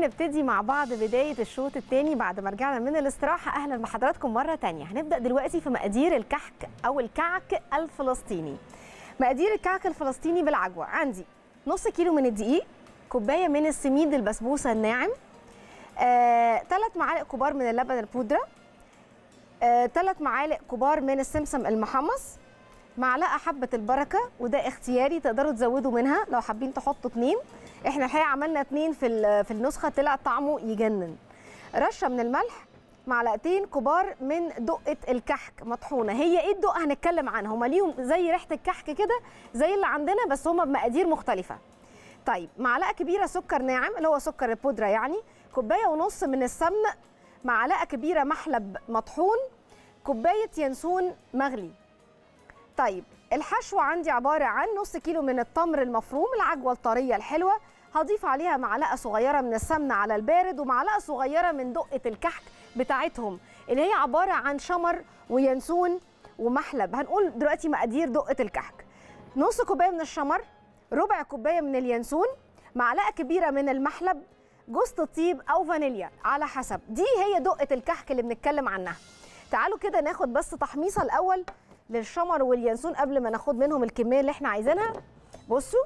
ونبتدي مع بعض بداية الشوط الثاني بعد ما رجعنا من الاستراحة أهلا بحضراتكم مرة تانية هنبدأ دلوقتي في مقادير الكحك أو الكعك الفلسطيني مقادير الكعك الفلسطيني بالعجوة عندي نص كيلو من الدقيق كوباية من السميد البسبوسة الناعم ثلاث آه، معالق كبار من اللبن البودرة ثلاث آه، معالق كبار من السمسم المحمص معلقه حبه البركه وده اختياري تقدروا تزودوا منها لو حابين تحطوا اتنين احنا الحقيقه عملنا اتنين في في النسخه طلع طعمه يجنن رشه من الملح معلقتين كبار من دقه الكحك مطحونه هي ايه الدقه هنتكلم عنها هما ليهم زي ريحه الكحك كده زي اللي عندنا بس هما بمقادير مختلفه طيب معلقه كبيره سكر ناعم اللي هو سكر البودره يعني كوبايه ونص من السمن معلقه كبيره محلب مطحون كوبايه ينسون مغلي طيب الحشو عندي عباره عن نص كيلو من التمر المفروم العجوه الطريه الحلوه هضيف عليها معلقه صغيره من السمنه على البارد ومعلقه صغيره من دقه الكحك بتاعتهم اللي هي عباره عن شمر وينسون ومحلب هنقول دلوقتي مقادير دقه الكحك نص كوبايه من الشمر ربع كوبايه من اليانسون معلقه كبيره من المحلب جوز الطيب او فانيليا على حسب دي هي دقه الكحك اللي بنتكلم عنها تعالوا كده ناخد بس تحميصه الاول للشمر واليانسون قبل ما ناخد منهم الكميه اللي احنا عايزينها بصوا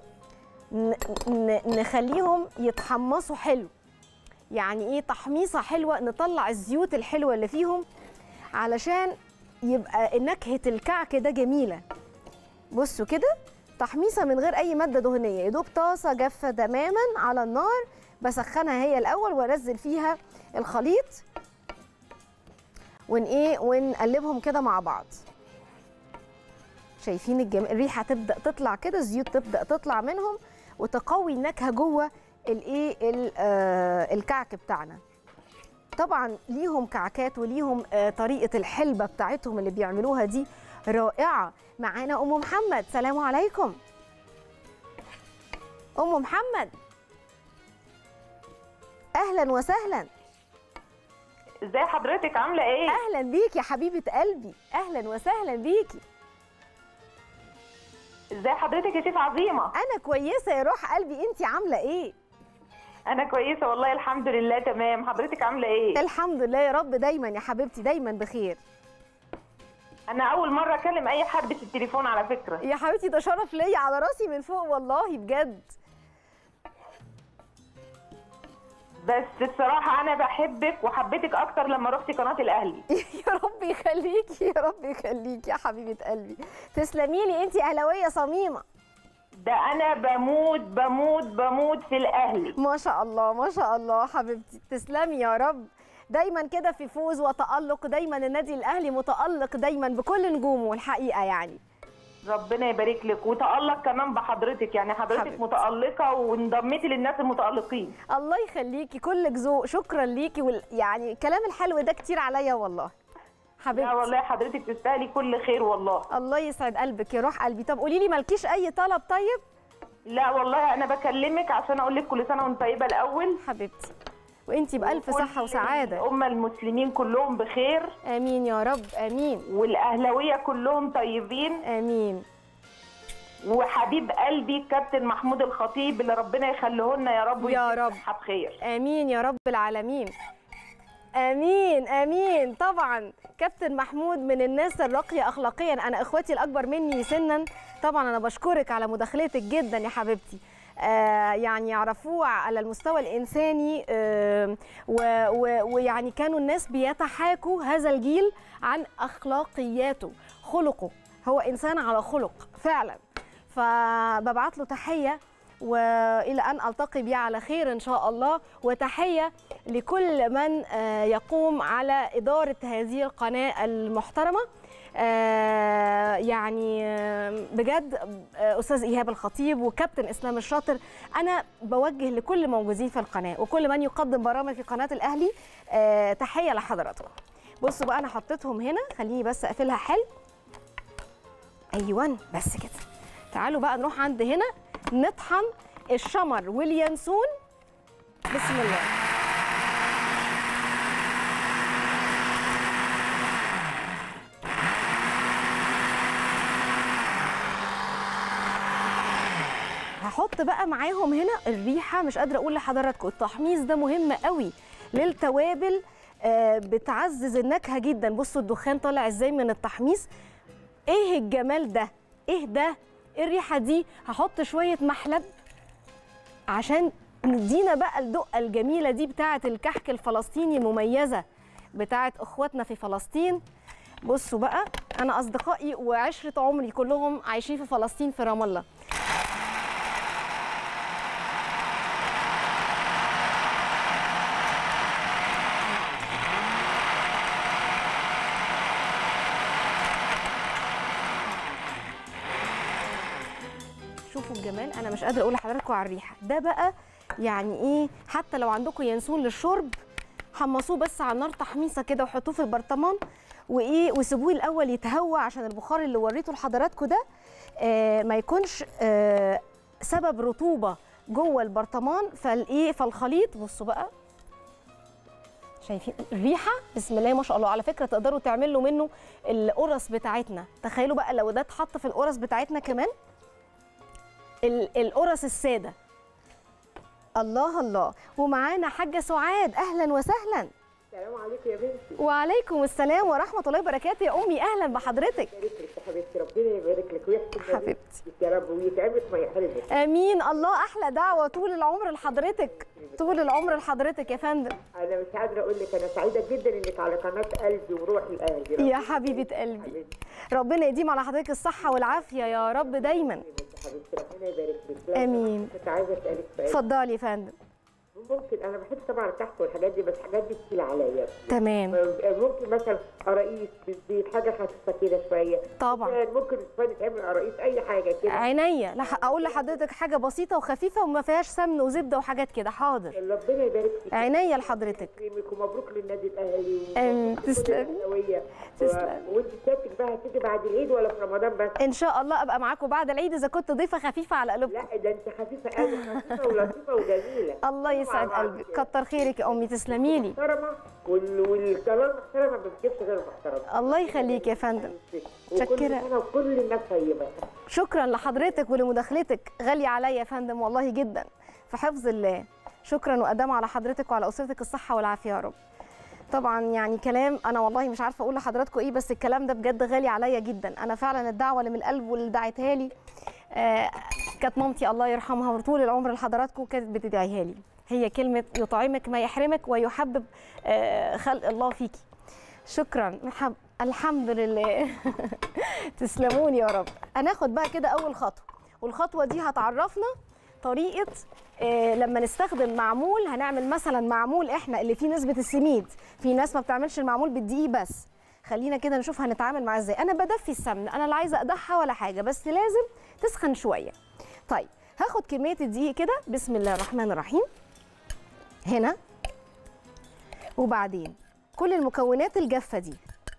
نخليهم يتحمصوا حلو يعني ايه تحميصه حلوه نطلع الزيوت الحلوه اللي فيهم علشان يبقى نكهه الكعك ده جميله بصوا كده تحميصه من غير اي ماده دهنيه يا دوب طاسه جافه تماما على النار بسخنها هي الاول وانزل فيها الخليط ون ايه ونقلبهم كده مع بعض شايفين الجم... الريحه تبدا تطلع كده الزيوت تبدا تطلع منهم وتقوي النكهه جوه الايه آه الكعك بتاعنا طبعا ليهم كعكات وليهم آه طريقه الحلبه بتاعتهم اللي بيعملوها دي رائعه معانا ام محمد سلام عليكم ام محمد اهلا وسهلا ازي حضرتك عامله ايه اهلا بيكي يا حبيبه قلبي اهلا وسهلا بيكي ازي حضرتك يا شيف عظيمه انا كويسه يا روح قلبي انت عامله ايه انا كويسه والله الحمد لله تمام حضرتك عامله ايه الحمد لله يا رب دايما يا حبيبتي دايما بخير انا اول مره اكلم اي حد في التليفون على فكره يا حبيبتي ده شرف ليا على راسي من فوق والله بجد بس بصراحه انا بحبك وحبيتك اكتر لما رحتي قناه الاهلي يا رب يخليكي يا رب يخليكي يا حبيبه قلبي تسلمي لي انت اهلاويه صميمه ده انا بموت بموت بموت في الاهلي ما شاء الله ما شاء الله حبيبتي تسلمي يا رب دايما كده في فوز وتالق دايما النادي الاهلي متالق دايما بكل نجومه الحقيقه يعني ربنا يبارك لك وتألق كمان بحضرتك يعني حضرتك حبيبتي. متألقة وانضميتي للناس المتألقين الله يخليكي كلك ذوق شكرا ليكي وال... يعني الكلام الحلو ده كتير عليا والله حبيبتي لا والله حضرتك تستاهلي كل خير والله الله يسعد قلبك يا روح قلبي طب قولي لي مالكيش اي طلب طيب لا والله انا بكلمك عشان اقول لك كل سنه وانت طيبه الاول حبيبتي وانتي بالف صحه وسعاده الامه المسلمين كلهم بخير امين يا رب امين والاهلاويه كلهم طيبين امين وحبيب قلبي كابتن محمود الخطيب اللي ربنا يخليه لنا يا رب يا رب بخير امين يا رب العالمين امين امين طبعا كابتن محمود من الناس الراقيه اخلاقيا انا اخواتي الاكبر مني سنا طبعا انا بشكرك على مداخلتك جدا يا حبيبتي آه يعني يعرفوه على المستوى الانساني آه ويعني كانوا الناس بيتحاكوا هذا الجيل عن اخلاقياته خلقه هو انسان على خلق فعلا فببعت له تحيه والى ان التقي بيه على خير ان شاء الله وتحيه لكل من يقوم على اداره هذه القناه المحترمه يعني بجد استاذ ايهاب الخطيب وكابتن اسلام الشاطر انا بوجه لكل الموجودين في القناه وكل من يقدم برامج في قناه الاهلي تحيه لحضراتكم بصوا بقى انا حطيتهم هنا خليني بس اقفلها حلو ايوه بس كده تعالوا بقى نروح عند هنا نطحن الشمر واليانسون بسم الله هحط بقى معاهم هنا الريحه مش قادره اقول لحضراتكم التحميص ده مهم قوي للتوابل آه، بتعزز النكهه جدا بصوا الدخان طالع ازاي من التحميص ايه الجمال ده ايه ده ايه الريحه دي هحط شويه محلب عشان ندينا بقى الدقه الجميله دي بتاعه الكحك الفلسطيني المميزه بتاعه اخواتنا في فلسطين بصوا بقى انا اصدقائي وعشره عمري كلهم عايشين في فلسطين في رام الله شوفوا الجمال انا مش قادره اقول لحضراتكم على الريحه ده بقى يعني ايه حتى لو عندكم ينسون للشرب حمصوه بس على النار تحميصه كده وحطوه في البرطمان وايه وسيبوه الاول يتهوى عشان البخار اللي وريته لحضراتكم ده آه ما يكونش آه سبب رطوبه جوه البرطمان فالايه فالخليط بصوا بقى شايفين الريحه بسم الله ما شاء الله على فكره تقدروا تعملوا منه القرص بتاعتنا تخيلوا بقى لو ده اتحط في القرص بتاعتنا كمان ال- القرص الساده الله الله ومعانا حاجه سعاد اهلا وسهلا السلام عليكم يا بنتي وعليكم السلام ورحمه الله وبركاته يا امي اهلا بحضرتك يبارك لك يا حبيبتي ربنا يبارك لك ويحسن حبيبتي. نفسك يا رب ويتعبك ما يحرمك امين الله احلى دعوه طول العمر لحضرتك طول العمر لحضرتك يا فندم انا مش قادره اقول لك انا سعيده جدا انك على قناه قلبي وروحي الاهلي يا حبيبه قلبي ربنا يديم على حضرتك الصحه والعافيه يا رب دايما يا حبيبتي ربنا يبارك لك لا، آمين. كنت عايزه اسالك سؤال اتفضلي يا فندم ممكن انا بحب طبعا الكحك والحاجات دي بس الحاجات دي تقيله عليا تمام ممكن مثلا قراقيس بالزيت حاجه خفيفه كده شويه طبعا ممكن شويه تعمل قراقيس اي حاجه كده عينيا لا اقول لحضرتك حاجه بسيطه وخفيفه وما فيهاش سمن وزبده وحاجات كده حاضر ربنا يبارك فيك عينيا لحضرتك يكرمك ومبروك للنادي الاهلي آمين. ومبروك لكل تسلمي. الأهلاوية. تسلمي. و- وانت سيادتك بقى هتيجي بعد العيد ولا في رمضان بس؟ ان شاء الله ابقى معاكم بعد العيد اذا كنت ضيفه خفيفه على قلوبكم لا ده انت خفيفه قوي خفيفه ولطيفه وجميله الله يسعد مع بعض قلبك كده. كتر خيرك يا امي تسلمي لي محترمه وال- والقناه المحترمه ما بتجيبش غير محترمه الله يخليك يا فندم وكل شكرا. سنه وكل الناس طيبه شكرا لحضرتك ولمداخلتك غاليه عليا يا فندم والله جدا في حفظ الله شكرا وادام على حضرتك وعلى اسرتك الصحه والعافيه يا رب طبعا يعني كلام انا والله مش عارفه اقول لحضراتكم ايه بس الكلام ده بجد غالي عليا جدا انا فعلا الدعوه اللي من القلب واللي دعتها لي آه كانت مامتي الله يرحمها وطول العمر لحضراتكم كانت بتدعيها لي هي كلمه يطعمك ما يحرمك ويحبب آه خلق الله فيكي شكرا محب... الحمد لله تسلموني يا رب هناخد بقى كده اول خطوه والخطوه دي هتعرفنا طريقه آه لما نستخدم معمول هنعمل مثلا معمول احنا اللي فيه نسبه السميد في ناس ما بتعملش المعمول بالدقيق بس خلينا كده نشوف هنتعامل معاه ازاي انا بدفي السمن انا لا عايزه اقدحها ولا حاجه بس لازم تسخن شويه طيب هاخد كميه الدقيق كده بسم الله الرحمن الرحيم هنا وبعدين كل المكونات الجافه دي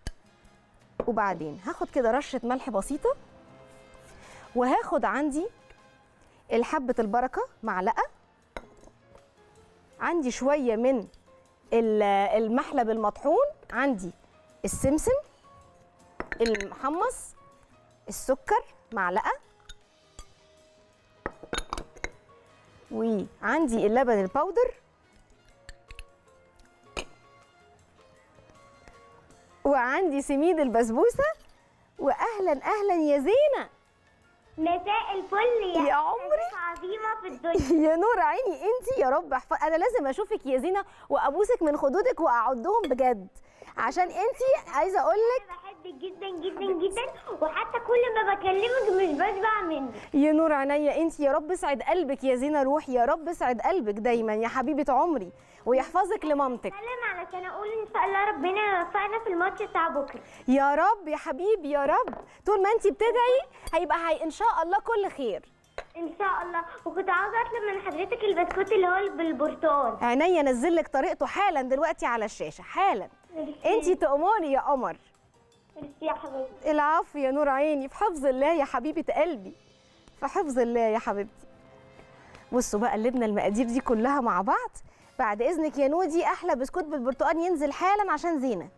وبعدين هاخد كده رشه ملح بسيطه وهاخد عندي الحبة البركة معلقة عندي شوية من ال- المحلب المطحون عندي السمسم المحمص السكر معلقة وعندي اللبن الباودر وعندي سميد البسبوسة وأهلا أهلا يا زينة مساء الفل يا, يا عمري. أنت عظيمة في الدنيا يا نور عيني انت يا رب احفظ انا لازم اشوفك يا زينه وابوسك من خدودك واعدهم بجد عشان انت عايزه اقول لك أنا بحبك جدا جدا جدا وحتى كل ما بكلمك مش بشبع منك يا نور عينيا انت يا رب اسعد قلبك يا زينه روحي يا رب اسعد قلبك دايما يا حبيبه عمري ويحفظك لمامتك سلام علشان أقول إن شاء الله ربنا يوفقنا في الماتش بتاع بكرة يا رب يا حبيبي يا رب طول ما انت بتدعي هيبقى هي ان شاء الله كل خير إن شاء الله وكنت عاوزة أطلب من حضرتك البسكوت اللي هو بالبرتقال عينيا انزل لك طريقته حالا دلوقتي على الشاشه حالا انت تأمري يا قمر ميرسي يا حبيبتي العفو يا نور عيني في حفظ الله يا حبيبة قلبي في حفظ الله يا حبيبتي بصوا بقى قلبنا المقادير دي كلها مع بعض بعد اذنك يا نودي احلى بسكوت بالبرتقال ينزل حالا عشان زينه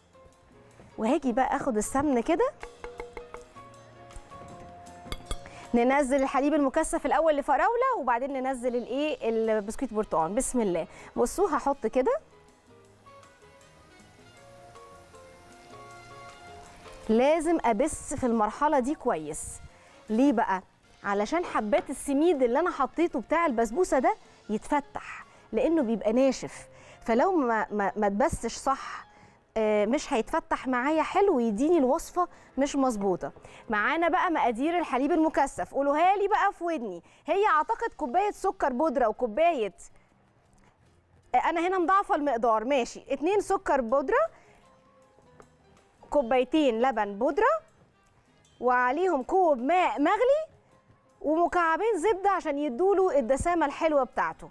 وهاجي بقى اخد السمن كده ننزل الحليب المكثف الاول لفراوله وبعدين ننزل الايه البسكويت برتقال بسم الله بصوا هحط كده لازم ابس في المرحله دي كويس ليه بقى علشان حبات السميد اللي انا حطيته بتاع البسبوسه ده يتفتح لانه بيبقى ناشف فلو ما ما, ما تبسش صح آه، مش هيتفتح معايا حلو ويديني الوصفه مش مظبوطه معانا بقى مقادير الحليب المكثف قولوها لي بقى في ودني هي اعتقد كوبايه سكر بودره وكوبايه آه، انا هنا مضاعفه المقدار ماشي اتنين سكر بودره كوبايتين لبن بودره وعليهم كوب ماء مغلي ومكعبين زبده عشان يدوله الدسامه الحلوه بتاعته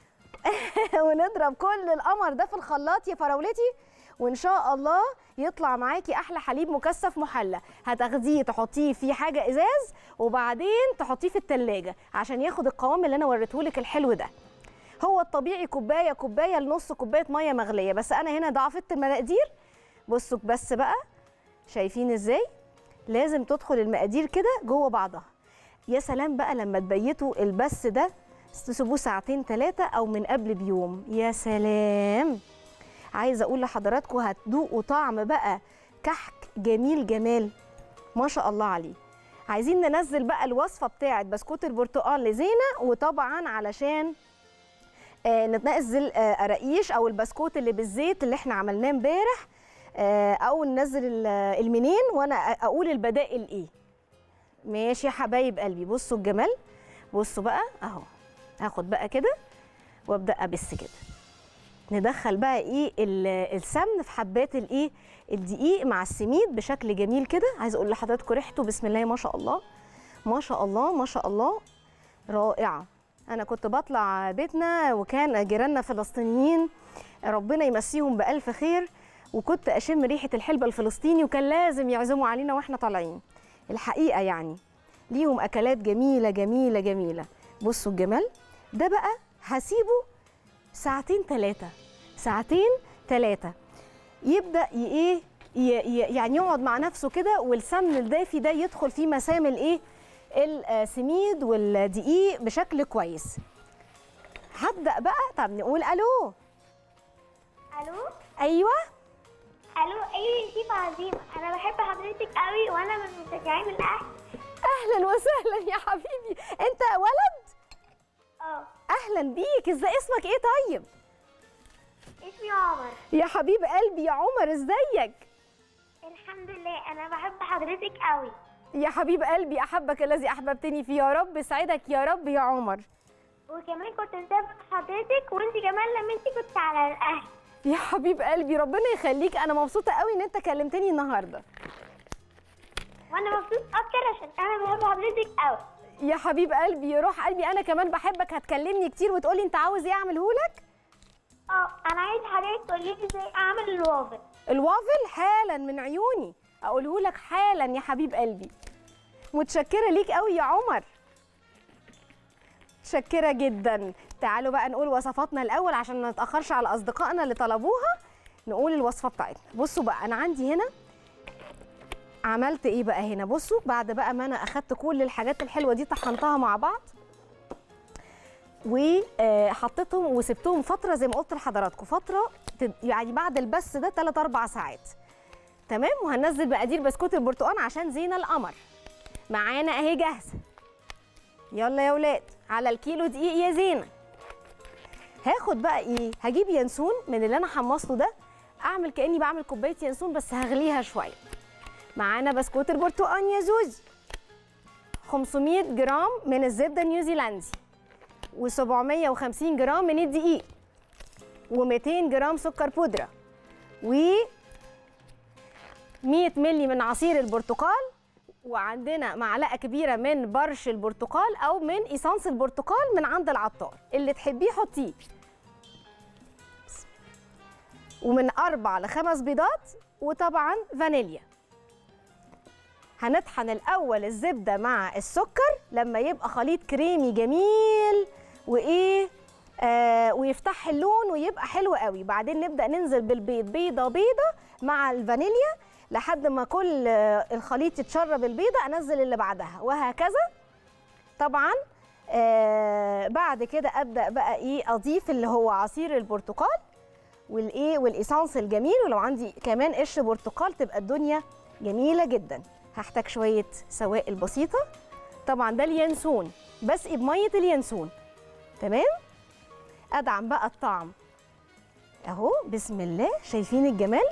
ونضرب كل القمر ده في الخلاط يا فراولتي وان شاء الله يطلع معاكي احلى حليب مكثف محلى هتاخديه تحطيه في حاجه ازاز وبعدين تحطيه في التلاجة عشان ياخد القوام اللي انا وريتهولك الحلو ده هو الطبيعي كوبايه كوبايه لنص كوبايه ميه مغليه بس انا هنا ضعفت المقادير بصوا بس بقى شايفين ازاي لازم تدخل المقادير كده جوه بعضها يا سلام بقى لما تبيتوا البس ده تسيبوه ساعتين ثلاثة أو من قبل بيوم يا سلام عايزة أقول لحضراتكم هتدوقوا طعم بقى كحك جميل جمال ما شاء الله عليه عايزين ننزل بقى الوصفة بتاعت بسكوت البرتقال لزينة وطبعا علشان آه ننزل آه قراقيش أو البسكوت اللي بالزيت اللي احنا عملناه امبارح آه أو ننزل ال- المنين وأنا أقول البدائل إيه ماشي يا حبايب قلبي بصوا الجمال بصوا بقى اهو هاخد بقى كده وابدا ابس كده ندخل بقى ايه ال- السمن في حبات الايه الدقيق مع السميد بشكل جميل كده عايزه اقول لحضراتكم ريحته بسم الله ما شاء الله ما شاء الله ما شاء الله رائعه انا كنت بطلع بيتنا وكان جيراننا فلسطينيين ربنا يمسيهم بالف خير وكنت اشم ريحه الحلبه الفلسطيني وكان لازم يعزموا علينا واحنا طالعين الحقيقه يعني ليهم اكلات جميله جميله جميله بصوا الجمال ده بقى هسيبه ساعتين ثلاثه ساعتين ثلاثه يبدا ي- ايه ي- ي- يعني يقعد مع نفسه كده والسمن الدافي ده يدخل فيه مسام الايه السميد والدقيق بشكل كويس هبدا بقى طب نقول الو الو ايوه الو ايه شيف عظيم انا بحب حضرتك قوي وانا من مشجعين الاهل اهلا وسهلا يا حبيبي انت ولد اه اهلا بيك ازاي اسمك ايه طيب اسمي عمر يا حبيب قلبي يا عمر ازيك الحمد لله انا بحب حضرتك قوي يا حبيب قلبي احبك الذي احببتني فيه يا رب سعدك يا رب يا عمر وكمان كنت متابعة حضرتك وانت كمان لما انت كنت على الاهل يا حبيب قلبي ربنا يخليك انا مبسوطه قوي ان انت كلمتني النهارده وانا مبسوط اكتر عشان انا بحب حضرتك قوي يا حبيب قلبي يا روح قلبي انا كمان بحبك هتكلمني كتير وتقولي انت عاوز ايه اعمله لك اه انا عايز حضرتك تقولي لي ازاي اعمل الوافل الوافل حالا من عيوني اقوله لك حالا يا حبيب قلبي متشكره ليك قوي يا عمر متشكره جدا تعالوا بقى نقول وصفاتنا الاول عشان ما نتاخرش على اصدقائنا اللي طلبوها نقول الوصفه بتاعتنا بصوا بقى انا عندي هنا عملت ايه بقى هنا بصوا بعد بقى ما انا اخدت كل الحاجات الحلوه دي طحنتها مع بعض وحطيتهم وسبتهم فتره زي ما قلت لحضراتكم فتره تد- يعني بعد البس ده 3 4 ساعات تمام وهننزل مقادير بسكوت البرتقال عشان زينه القمر معانا اهي جاهزه يلا يا ولاد على الكيلو دقيق يا زينه هاخد بقى ايه هجيب ينسون من اللي انا حمصته ده اعمل كاني بعمل كوبايه ينسون بس هغليها شويه معانا بسكوت البرتقال يا زوزي 500 جرام من الزبده النيوزيلندي و750 جرام من الدقيق و200 جرام سكر بودره و 100 مللي من عصير البرتقال وعندنا معلقه كبيره من برش البرتقال او من ايسانس البرتقال من عند العطار اللي تحبيه حطيه ومن اربع لخمس بيضات وطبعا فانيليا هنطحن الاول الزبده مع السكر لما يبقى خليط كريمي جميل وايه آه ويفتح اللون ويبقى حلو قوي بعدين نبدا ننزل بالبيض بيضه بيضه مع الفانيليا لحد ما كل آه، الخليط يتشرب البيضه انزل اللي بعدها وهكذا طبعا آه بعد كده ابدا بقى ايه اضيف اللي هو عصير البرتقال والايه والايسانس الجميل ولو عندي كمان قشر برتقال تبقى الدنيا جميله جدا هحتاج شويه سوائل بسيطه طبعا ده اليانسون بسقي بميه اليانسون تمام ادعم بقى الطعم اهو بسم الله شايفين الجمال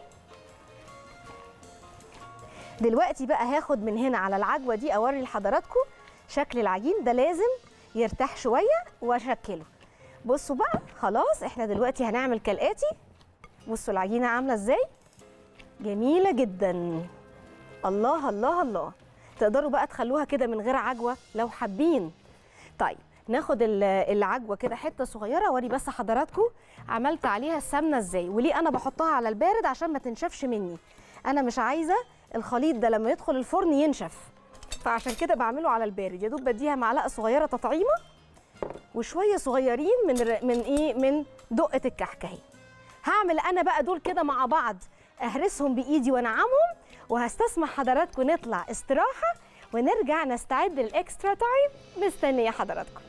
دلوقتي بقى هاخد من هنا على العجوه دي اوري لحضراتكم شكل العجين ده لازم يرتاح شويه واشكله بصوا بقى خلاص احنا دلوقتي هنعمل كالاتي بصوا العجينه عامله ازاي جميله جدا الله الله الله تقدروا بقى تخلوها كده من غير عجوه لو حابين طيب ناخد ال- العجوه كده حته صغيره اوري بس حضراتكم عملت عليها السمنه ازاي وليه انا بحطها على البارد عشان ما تنشفش مني انا مش عايزه الخليط ده لما يدخل الفرن ينشف فعشان كده بعمله على البارد يا دوب بديها معلقه صغيره تطعيمه وشويه صغيرين من ر- من ايه من دقه الكحك اهي هعمل انا بقى دول كده مع بعض اهرسهم بايدي وانعمهم وهستسمح حضراتكم نطلع استراحه ونرجع نستعد للاكسترا تايم مستنيه حضراتكم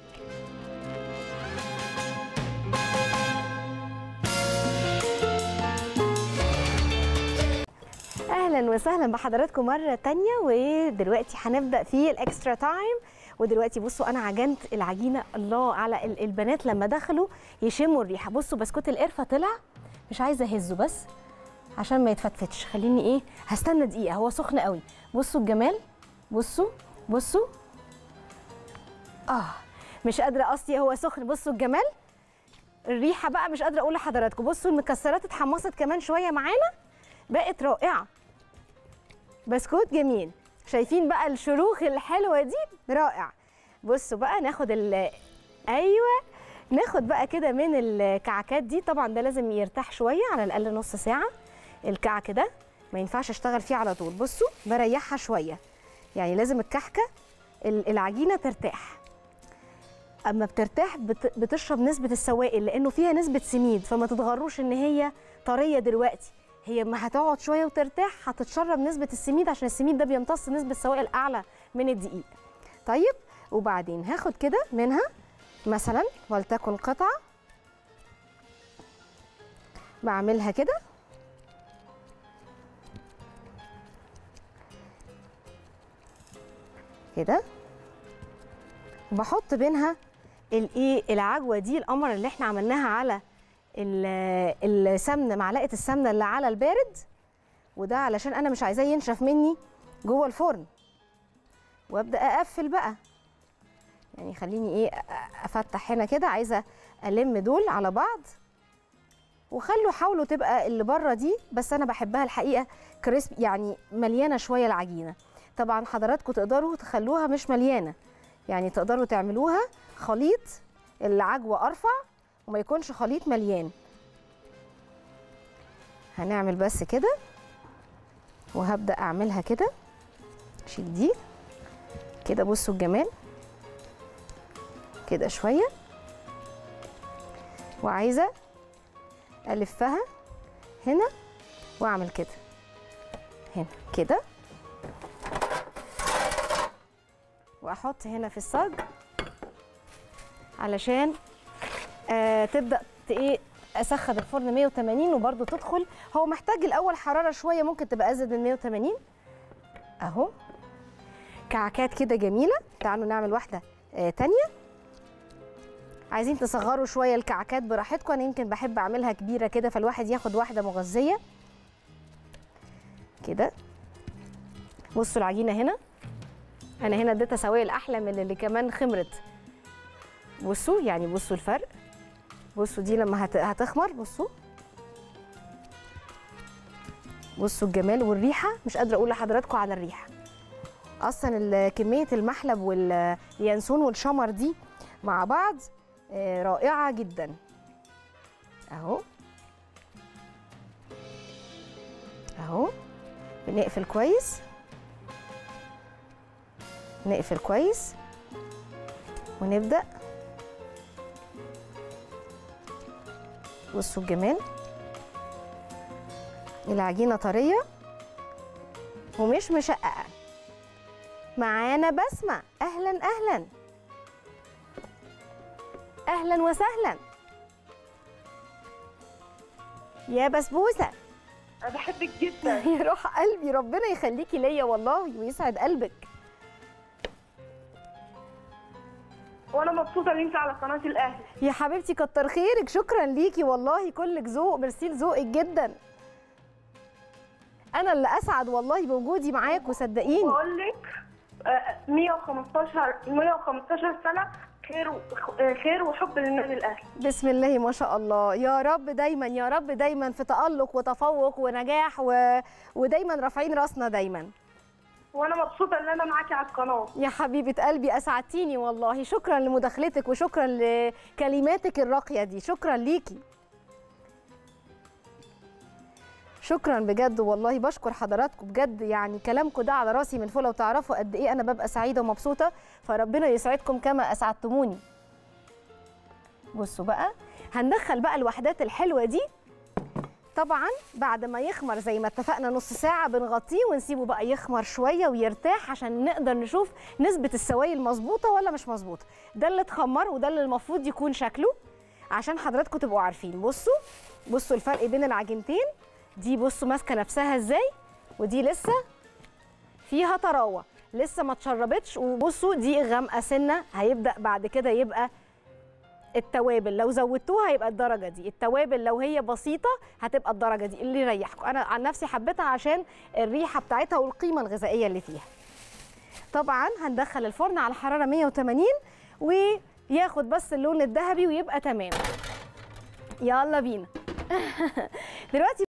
اهلا وسهلا بحضراتكم مره تانية ودلوقتي هنبدا في الاكسترا تايم ودلوقتي بصوا انا عجنت العجينه الله على ال- البنات لما دخلوا يشموا الريحه بصوا بسكوت القرفه طلع مش عايزه اهزه بس عشان ما يتفتفتش خليني ايه هستنى دقيقه هو سخن قوي بصوا الجمال بصوا بصوا اه مش قادره اصلي هو سخن بصوا الجمال الريحه بقى مش قادره اقول لحضراتكم بصوا المكسرات اتحمصت كمان شويه معانا بقت رائعه بسكوت جميل شايفين بقى الشروخ الحلوه دي رائع بصوا بقى ناخد ال ايوه ناخد بقى كده من الكعكات دي طبعا ده لازم يرتاح شويه على الاقل نص ساعه الكعك ده ما ينفعش اشتغل فيه على طول بصوا بريحها شويه يعني لازم الكحكه ال- العجينه ترتاح اما بترتاح بت- بتشرب نسبه السوائل لانه فيها نسبه سميد فما تتغروش ان هي طريه دلوقتي هي ما هتقعد شويه وترتاح هتتشرب نسبه السميد عشان السميد ده بيمتص نسبه سوائل اعلى من الدقيق طيب وبعدين هاخد كده منها مثلا ولتكن قطعه بعملها كده كده بحط بينها الايه العجوه دي القمر اللي احنا عملناها على ال- السمنه معلقه السمنه اللي على البارد وده علشان انا مش عايزاه ينشف مني جوه الفرن وابدا اقفل بقى يعني خليني ايه أ- افتح هنا كده عايزه الم دول على بعض وخلوا حاولوا تبقى اللي بره دي بس انا بحبها الحقيقه كريسبي يعني مليانه شويه العجينه طبعا حضراتكم تقدروا تخلوها مش مليانه يعني تقدروا تعملوها خليط العجوه ارفع وما يكونش خليط مليان هنعمل بس كده وهبدا اعملها كده اشيل دي كده بصوا الجمال كده شويه وعايزه الفها هنا واعمل كده هنا كده واحط هنا في الصاج علشان آه تبدا ت- ايه اسخن الفرن 180 وبرده تدخل هو محتاج الاول حراره شويه ممكن تبقى ازيد من 180 اهو كعكات كده جميله تعالوا نعمل واحده آه تانية عايزين تصغروا شويه الكعكات براحتكم انا يمكن بحب اعملها كبيره كده فالواحد ياخد واحده مغذيه كده بصوا العجينه هنا انا هنا اديتها سوائل احلى من اللي كمان خمرت بصوا يعني بصوا الفرق بصوا دي لما هت- هتخمر بصوا بصوا الجمال والريحه مش قادره اقول لحضراتكم على الريحه اصلا ال- كميه المحلب واليانسون والشمر دي مع بعض آه، رائعه جدا اهو اهو بنقفل كويس نقفل كويس ونبدأ بصوا الجمال العجينة طرية ومش مشققة معانا بسمة أهلا أهلا اهلا وسهلا يا بسبوسه انا بحبك جدا يا روح قلبي ربنا يخليكي ليا والله ويسعد قلبك وانا مبسوطه ان انت على قناه الاهلي يا حبيبتي كتر خيرك شكرا ليكي والله كلك ذوق ميرسي لذوقك جدا انا اللي اسعد والله بوجودي معاكم صدقيني بقول لك آه، 115 115 سنه خير و- آه، خير وحب للنادي الاهلي بسم الله ما شاء الله يا رب دايما يا رب دايما في تألق وتفوق ونجاح و... ودايما رافعين راسنا دايما وانا مبسوطه ان انا معاكي على القناه يا حبيبة قلبي أسعدتيني والله شكرا لمداخلتك وشكرا لكلماتك الراقية دي شكرا ليكي شكرا بجد والله بشكر حضراتكم بجد يعني كلامكم ده على راسي من فوق لو تعرفوا قد ايه انا ببقى سعيده ومبسوطه فربنا يسعدكم كما اسعدتموني بصوا بقى هندخل بقى الوحدات الحلوه دي طبعا بعد ما يخمر زي ما اتفقنا نص ساعة بنغطيه ونسيبه بقى يخمر شوية ويرتاح عشان نقدر نشوف نسبة السوائل مظبوطة ولا مش مظبوطة ده اللي اتخمر وده اللي المفروض يكون شكله عشان حضراتكم تبقوا عارفين بصوا بصوا الفرق بين العجينتين دي بصوا ماسكة نفسها ازاي ودي لسه فيها طراوة لسه ما اتشربتش وبصوا دي غامقة سنة هيبدأ بعد كده يبقى التوابل لو زودتوها هيبقى الدرجه دي التوابل لو هي بسيطه هتبقى الدرجه دي اللي يريحكم انا عن نفسي حبيتها عشان الريحه بتاعتها والقيمه الغذائيه اللي فيها طبعا هندخل الفرن على حراره 180 وياخد بس اللون الذهبي ويبقى تمام يلا بينا دلوقتي